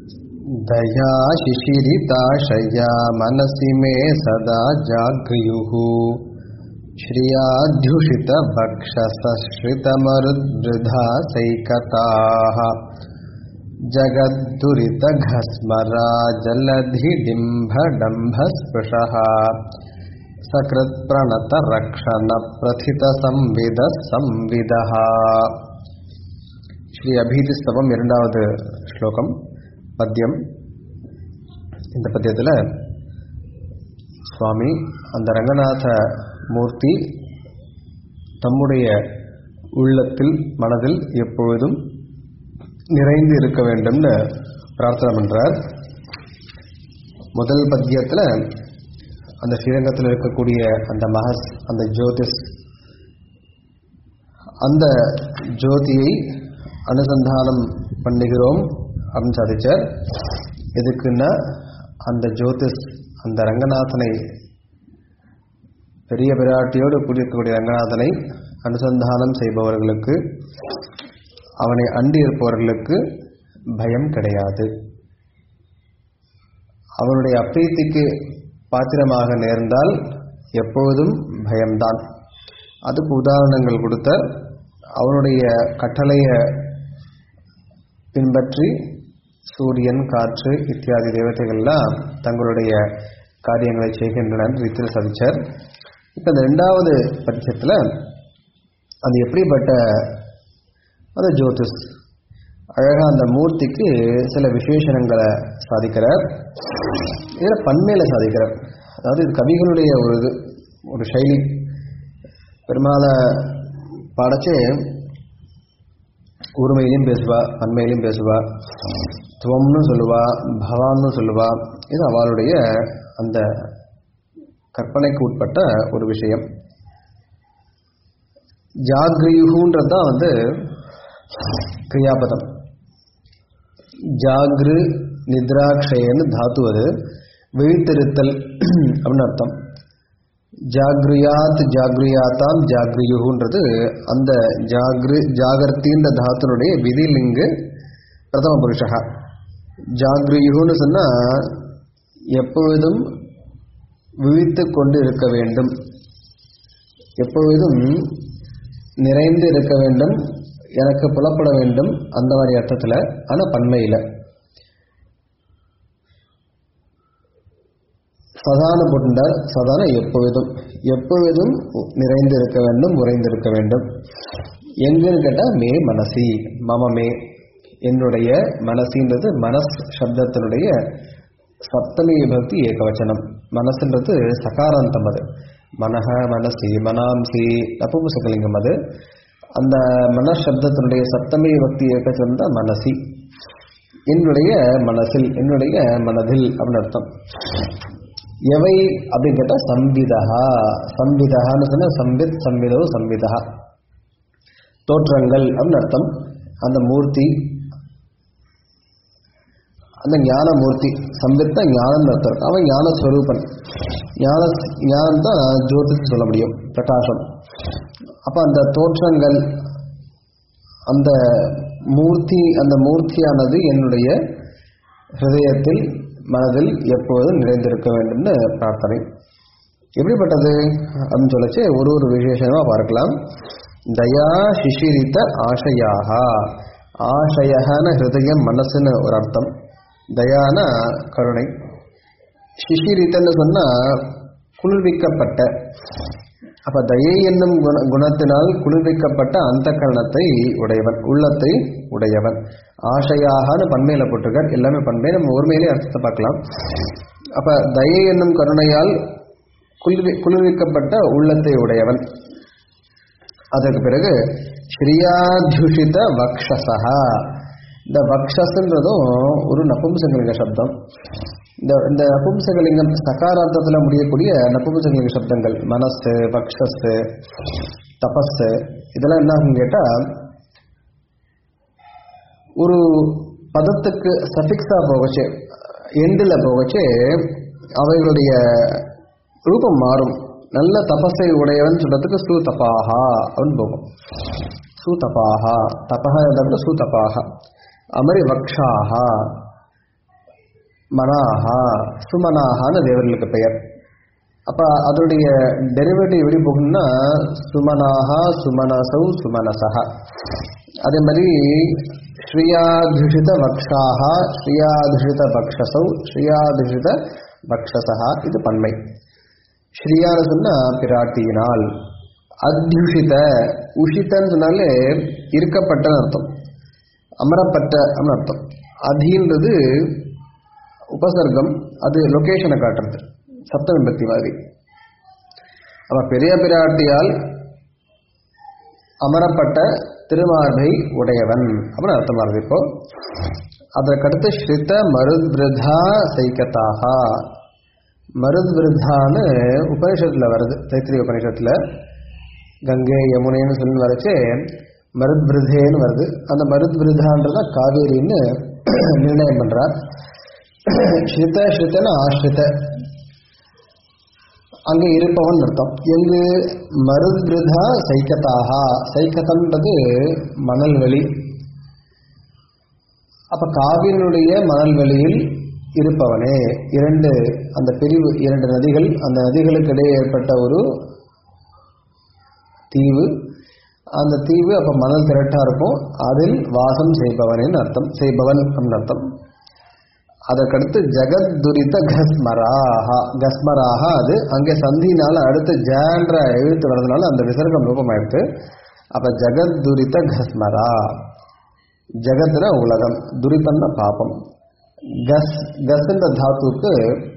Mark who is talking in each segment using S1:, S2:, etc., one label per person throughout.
S1: दया शिशिरिताशया मनसि मे सदा जागृयुः श्रियाद्युषितभक्षसश्रितमरुद्वृधासैकताः जगद्दुरितघस्मरा जलधिडिम्भडम्भस्पृशः सकृत्प्रणतरक्षणप्रथितसंविदः संविदः ஸ்ரீ அபீதி ஸ்தவம் இரண்டாவது ஸ்லோகம் பத்தியம் இந்த பத்தியத்தில் சுவாமி அந்த ரங்கநாத மூர்த்தி தம்முடைய உள்ளத்தில் மனதில் எப்பொழுதும் நிறைந்து இருக்க வேண்டும்னு பிரார்த்தனை பண்ணுறார் முதல் பத்தியத்தில் அந்த ஸ்ரீரங்கத்தில் இருக்கக்கூடிய அந்த மகஸ் அந்த ஜோதிஷ் அந்த ஜோதியை அனுசந்தானம் பண்ணுகிறோம் அப்படின்னு சாதிச்சார் எதுக்குன்னா அந்த ஜோதிஷ் அந்த ரங்கநாதனை பெரிய பிராட்டியோடு கூடியிருக்கக்கூடிய ரங்கநாதனை அனுசந்தானம் செய்பவர்களுக்கு அவனை அண்டி இருப்பவர்களுக்கு பயம் கிடையாது அவனுடைய அப்ரீத்திக்கு பாத்திரமாக நேர்ந்தால் எப்பொழுதும் பயம்தான் அதுக்கு உதாரணங்கள் கொடுத்த அவனுடைய கட்டளையை பின்பற்றி சூரியன் காற்று இத்தியாதி தேவதைகள்லாம் தங்களுடைய காரியங்களை செய்கின்றனர் ரீதியில் சாதிச்சார் இப்போ இந்த ரெண்டாவது பட்சத்தில் அது எப்படிப்பட்ட அந்த ஜோதிஷ் அழகாக அந்த மூர்த்திக்கு சில விசேஷணங்களை சாதிக்கிறார் இதில் பன்மையில் சாதிக்கிறார் அதாவது இது கவிகளுடைய ஒரு இது ஒரு சைலி பெருமாளை பாடச்சே ஊர்மையிலையும் பேசுவா பன்மையிலையும் பேசுவா துவம்னு சொல்லுவா பவான்னு சொல்லுவா இது அவளுடைய அந்த கற்பனைக்கு உட்பட்ட ஒரு விஷயம் ஜாகிரியுகுன்றது தான் வந்து கிரியாபதம் ஜாகிரு நித்ராக்ஷயன்னு தாத்து அது விழித்திருத்தல் அப்படின்னு அர்த்தம் ஜாக்ரியாத் ஜாக்ரியாத்தாம் ஜாக்ரியுன்றது அந்த ஜாக்ரு ஜாகர்த்தின்ற தாத்துனுடைய விதிலிங்கு பிரதம புருஷா ஜாக்ரியுன்னு சொன்னால் எப்பொழுதும் விழித்து கொண்டு இருக்க வேண்டும் எப்பொழுதும் நிறைந்து இருக்க வேண்டும் எனக்கு புலப்பட வேண்டும் அந்த மாதிரி அர்த்தத்தில் ஆனால் பன்மையில் சதான போட்டுண்டார் சதான எப்பொழுதும் எப்பொழுதும் நிறைந்து இருக்க வேண்டும் உறைந்திருக்க வேண்டும் எங்குன்னு கேட்டால் மே மனசி மம மே என்னுடைய மனசின்றது மனஸ் சப்தத்தினுடைய சப்தமி விபக்தி ஏகவச்சனம் மனசுன்றது சகாராந்தம் அது மனஹ மனசி மனாம்சி நபும்சகலிங்கம் அது அந்த மனசப்தத்தினுடைய சப்தமி விபக்தி ஏகவச்சனம் தான் மனசி என்னுடைய மனசில் என்னுடைய மனதில் அப்படின்னு அர்த்தம் எவை அப்படின்னு கேட்டால் சம்பிதா சம்பிதகான்னு சொன்னால் சம்பித் சம்பிதோ சம்பிதா தோற்றங்கள் அப்படின்னு அர்த்தம் அந்த மூர்த்தி அந்த ஞான மூர்த்தி சம்பித் தான் ஞானம் அர்த்தம் அவன் ஞான ஸ்வரூபன் ஞான ஞானம் தான் ஜோதிஷ் சொல்ல முடியும் பிரகாசம் அப்போ அந்த தோற்றங்கள் அந்த மூர்த்தி அந்த மூர்த்தியானது என்னுடைய ஹிருதயத்தில் மனதில் எப்பொழுதும் நிறைந்திருக்க வேண்டும்னு பிரார்த்தனை எப்படிப்பட்டது அப்படின்னு சொல்லச்சு ஒரு ஒரு விசேஷமாக பார்க்கலாம் தயா சிசிரித்த ஆசையாக ஆசையன ஹிருதயம் மனசுன்னு ஒரு அர்த்தம் தயான கருணை சிசிரித்தன்னு சொன்னால் குளிர்விக்கப்பட்ட அப்ப தயை என்னும் குண குணத்தினால் குளிர்விக்கப்பட்ட அந்த கரணத்தை உடையவன் உள்ளத்தை உடையவன் ஆசையாகனு பன்மையில போட்டிருக்கார் எல்லாமே பன்மை நம்ம ஒருமையிலே அர்த்தத்தை பார்க்கலாம் அப்ப தயை என்னும் கருணையால் குளிர்வி குளிர்விக்கப்பட்ட உள்ளத்தை உடையவன் அதற்கு பிறகு ஸ்ரீயாத்யுஷித வக்ஷசா இந்த வக்ஷஸ்ன்றதும் ஒரு நபும்சங்கலிங்க சப்தம் இந்த இந்த நபும்சகலிங்கம் சகாரார்த்தத்தில் முடியக்கூடிய நபும்சகலிங்க சப்தங்கள் மனசு பக்ஷஸு தபஸு இதெல்லாம் என்ன ஆகும் கேட்டால் ஒரு பதத்துக்கு சஃபிக்ஸாக போகச்சு எண்டில் போகச்சு அவைகளுடைய ரூபம் மாறும் நல்ல தபஸை உடையவன் சொல்றதுக்கு சூதபாகா அப்படின்னு போகும் சூதபாகா தபஹா இடத்துல சூதபாகா அது மாதிரி வக்ஷாகா மனாஹா சுமனாகான்னு தேவர்களுக்கு பெயர் அப்ப அதனுடைய டெரிவேட்டிவ் எப்படி போகும்னா சுமனாஹா சுமனசௌ சுமனசஹா அதே மாதிரி ஸ்ரீயாதிஷித வக்ஷாக ஸ்ரீயாதிஷித பக்ஷசௌ ஸ்ரீயாதிஷித பக்ஷசா இது பன்மை ஸ்ரீயான்னு சொன்னா பிராட்டியினால் அத்யுஷித உஷிதன்னு சொன்னாலே இருக்கப்பட்டன்னு அர்த்தம் அமரப்பட்ட அப்படின்னு அர்த்தம் அதின்றது உபசர்க்கம் அது லொகேஷனை காட்டுறது சப்த விபக்தி மாதிரி அப்ப பெரிய பிராட்டியால் அமரப்பட்ட திருமார்பை உடையவன் அப்படின்னு அர்த்தமா இருக்கு இப்போ அதற்கடுத்து ஸ்ரித மருத்விருதா சைக்கத்தாக மருத்விருதான்னு உபனிஷத்துல வருது தைத்திரிய உபனிஷத்துல கங்கை யமுனைன்னு சொல்லி வரைச்சே மருத்விருதேன்னு வருது அந்த மருத்விருதான்றத காவேரின்னு நிர்ணயம் பண்றார் ஸ்ரித ஸ்ரிதன ஆஸ்ரித அங்கே இருப்பவன் அர்த்தம் எங்கு மருத்விருதா சைக்கத்தாக சைக்கதன்றது மணல்வெளி அப்ப காவிரியினுடைய மணல்வெளியில் இருப்பவனே இரண்டு அந்த பிரிவு இரண்டு நதிகள் அந்த நதிகளுக்கு இடையே ஏற்பட்ட ஒரு தீவு அந்த தீவு அப்ப மணல் திரட்டா இருக்கும் அதில் வாசம் செய்பவனின் அர்த்தம் செய்பவன் அப்படின்னு அர்த்தம் அதற்கடுத்து ஜெகத் துரித கஸ்மராஹா கஸ்மராஹா அது அங்கே சந்தினால அடுத்து ஜன்ற எழுத்து வர்றதுனால அந்த விசர்க்கம் ரூபமாயிடுது அப்ப ஜெகத் துரித கஸ்மரா ஜெகத்னா உலகம் துரிதம்னா பாபம் கஸ் கஸ்ன்ற தாத்துக்கு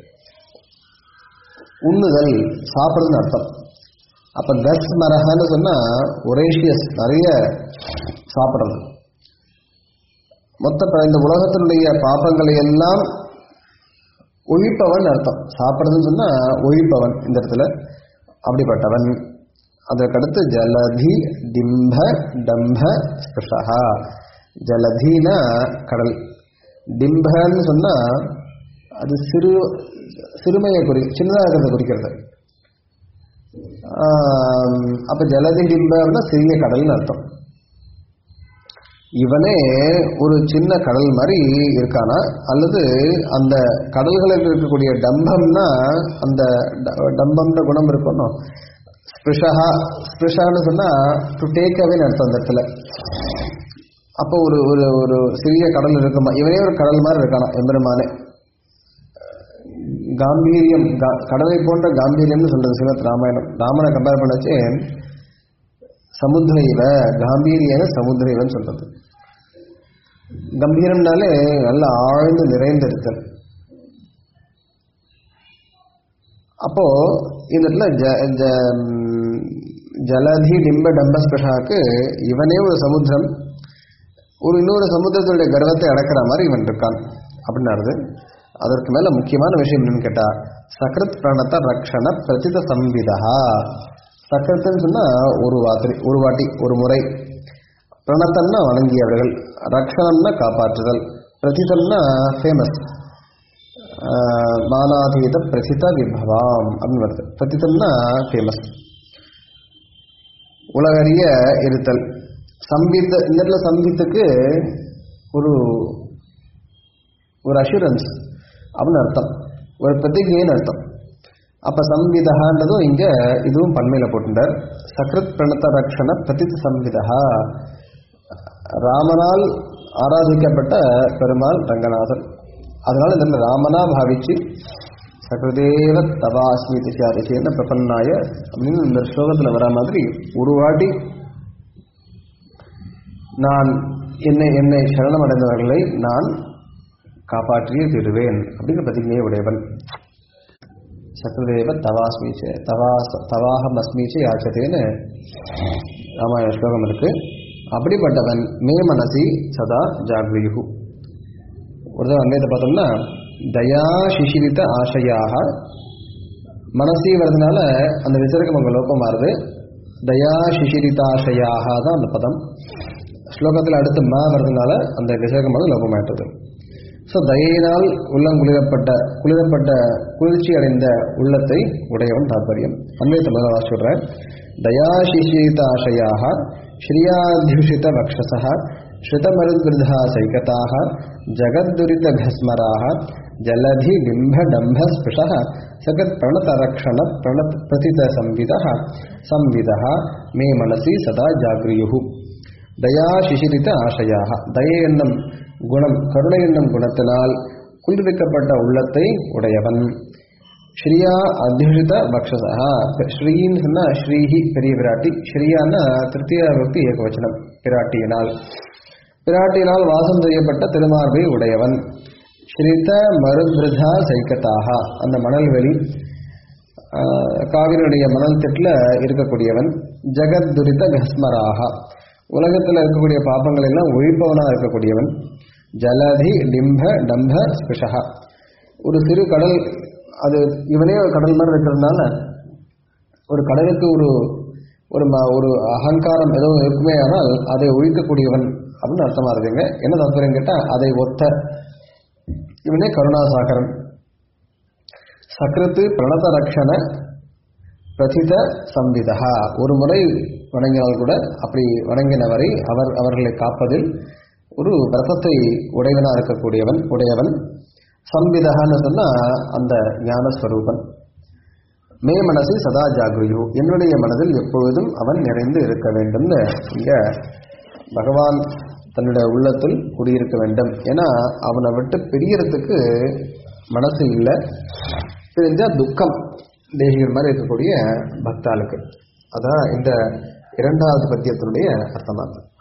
S1: உண்ணுதல் சாப்பிடுறதுன்னு அர்த்தம் அப்ப கஸ் மரஹன்னு சொன்னா ஒரேஷியஸ் நிறைய சாப்பிடுறது மொத்த ப- இந்த உலகத்தினுடைய பாப்பங்களை எல்லாம் ஒழிப்பவன் அர்த்தம் சாப்பிடுறதுன்னு சொன்னா ஒழிப்பவன் இந்த இடத்துல அப்படிப்பட்டவன் அதற்கடுத்து ஜலதி டிம்ப டம்ப ஸ்பிருஷா ஜலதினா கடல் டிம்பன்னு சொன்னா அது சிறு சிறுமையை குறி சின்னதாக இருக்கிறத குறிக்கிறது ஆம், அப்ப ஜலதி டிம்பம்னா சிறிய கடல்னு அர்த்தம் இவனே ஒரு சின்ன கடல் மாதிரி இருக்கானா அல்லது அந்த கடல்களுக்கு இருக்கக்கூடிய டம்பம்னா அந்த ட- டம்பம்ன்ற குணம் இருக்கணும் ஸ்பிருஷா ஸ்பிருஷான்னு சொன்னா டு டேக் அவேன்னு அர்த்தம் அந்த இடத்துல அப்போ ஒரு ஒரு ஒரு சிறிய கடல் இருக்குமா இவனே ஒரு கடல் மாதிரி இருக்கானா எம்பெருமானே காம்பீரியம் கா- கடலை போன்ற காம்பீரியம்னு சொல்றது சிவத் ராமாயணம் ராமனை கம்பேர் பண்ணச்சு சமுத்திர இவ காம்பீரியன சமுத்திர இவன்னு சொல்றது கம்பீரம்னாலே நல்ல ஆழ்ந்து நிறைந்திருத்தல் அப்போ இந்த இடத்துல ஜ- ஜ- ம், ஜலதி டிம்ப டம்ப ஸ்பெஷாக்கு இவனே ஒரு சமுத்திரம் ஒரு இன்னொரு சமுத்திரத்துடைய கர்வத்தை அடக்கிற மாதிரி இவன் இருக்கான் அப்படின்னாரு அதற்கு மேல முக்கியமான விஷயம் என்னன்னு கேட்டா சக்ரத் பிரணத்த ரக்ஷண பிரதித சம்பிதா சக்கரத்துன்னு சொன்னா ஒரு வாத்திரி ஒரு வாட்டி ஒரு முறை பிரணத்தம்னா வணங்கியவர்கள் ரக்ஷணம்னா காப்பாற்றுதல் பிரதிதம்னா ஃபேமஸ் மானாதீத பிரசித விபவாம் அப்படின்னு வருது பிரதிதம்னா ஃபேமஸ் உலகறிய இருத்தல் சம்பித்த இந்த இடத்துல சம்பித்துக்கு ஒரு ஒரு அஷூரன்ஸ் அப்படின்னு அர்த்தம் ஒரு பிரதிஜைன்னு அர்த்தம் அப்ப சம்விதகான்றதும் இங்க இதுவும் பண்மையில போட்டுட்டார் சக்ரத் பிரணத்த ரக்ஷண பிரதித் சம்விதா ராமனால் ஆராதிக்கப்பட்ட பெருமாள் ரங்கநாதன் அதனால இந்த ராமனா பாவிச்சு சகதேவ தவாஸ்மி திசாதிசேன பிரபன்னாய அப்படின்னு இந்த ஸ்லோகத்துல வர மாதிரி ஒரு வாட்டி நான் என்னை என்னை சரணம் அடைந்தவர்களை நான் காப்பாற்றியே தீருவேன் அப்படிங்கிற பிரதிஜையை உடையவன் சத்ருதேவ தவாஸ்மீச்ச தவாஸ் தவாகம் அஸ்மீச்ச யாச்சதேன்னு ராமாயண ஸ்லோகம் இருக்கு அப்படிப்பட்டவன் மே மனசி சதா ஜாக்ரியுகு ஒரு தடவை அன்வயத்தை பார்த்தோம்னா தயா சிசிரித்த ஆசையாக மனசி வர்றதுனால அந்த விசர்க்கம் அங்கே லோகம் மாறுது தயா சிசிரிதாசையாக தான் அந்த பதம் ஸ்லோகத்தில் அடுத்து ம வர்றதுனால அந்த விசர்க்கம் வந்து லோகமாயிட்டது ஸோ தயையினால் உள்ளம் குளிரப்பட்ட குளிரப்பட்ட குளிர்ச்சி அடைந்த உள்ளத்தை உடையவன் தாற்பயம் அன்வயத்தை முதல்ல வாசிடுறேன் தயா சிசிரித ஆசையாக ஸ்ரீயாத்யுஷித வக்ஷசா ஸ்ருதமருத்விருதா சைகதாக ஜகத்துரித கஸ்மராக ஜலதி பிம்ப டம்ப ஸ்பிருஷ சகத் பிரணதரக்ஷண பிரண பிரதித சம்வித சம்வித மே மனசி சதா ஜாகிரியுகு தயா சிசிரித்த ஆசையாக தயை என்னும் குணம் கருணை என்னும் குணத்தினால் குளிர்விக்கப்பட்ட உள்ளத்தை உடையவன் ஸ்ரீயா அத்தியுஷித பக்ஷசா ஸ்ரீன்னு சொன்னா ஸ்ரீஹி பெரிய பிராட்டி ஸ்ரீயான்னா திருத்திய பக்தி ஏகவச்சனம் பிராட்டியினால் பிராட்டியினால் வாசம் செய்யப்பட்ட திருமார்பை உடையவன் ஸ்ரீத மருபிருதா சைக்கத்தாக அந்த மணல்வெளி ஆஹ், காவிரியுடைய மணல் திட்டில் இருக்கக்கூடியவன் ஜெகத் துரித கஸ்மராக உலகத்தில் இருக்கக்கூடிய பாப்பங்கள் எல்லாம் ஒழிப்பவனாக இருக்கக்கூடியவன் ஜலதி டிம்ப டம்ப ஸ்பிருஷா ஒரு சிறு கடல் அது இவனே ஒரு கடல் மாதிரி இருக்கிறதுனால ஒரு கடலுக்கு ஒரு ஒரு ம- ஒரு அகங்காரம் ஏதோ இருக்குமே ஆனால் அதை ஒழிக்கக்கூடியவன் அப்படின்னு அர்த்தமா இருக்குங்க என்ன தாத்பரியம் கேட்டா அதை ஒத்த இவனே கருணாசாகரன் சக்ரத்து பிரணத ரக்ஷண பிரதித சம்பிதா ஒரு முறை வணங்கினால் கூட அப்படி வணங்கினவரை அவர் அவர்களை காப்பதில் ஒரு விரதத்தை உடையவனா இருக்கக்கூடியவன் உடையவன் சம்பிதகான்னு சொன்னா அந்த ஞானஸ்வரூபன் மே மனசு சதா ஜாகிரியு என்னுடைய மனதில் எப்பொழுதும் அவன் நிறைந்து இருக்க வேண்டும்னு இங்க பகவான் தன்னுடைய உள்ளத்தில் குடியிருக்க வேண்டும் ஏன்னா அவனை விட்டு பிரியறதுக்கு மனசு இல்லை பிரிஞ்சா துக்கம் தேகிகள் மாதிரி இருக்கக்கூடிய பக்தாளுக்கு அதான் இந்த இரண்டாவது பத்தியத்தினுடைய அர்த்தமாகும்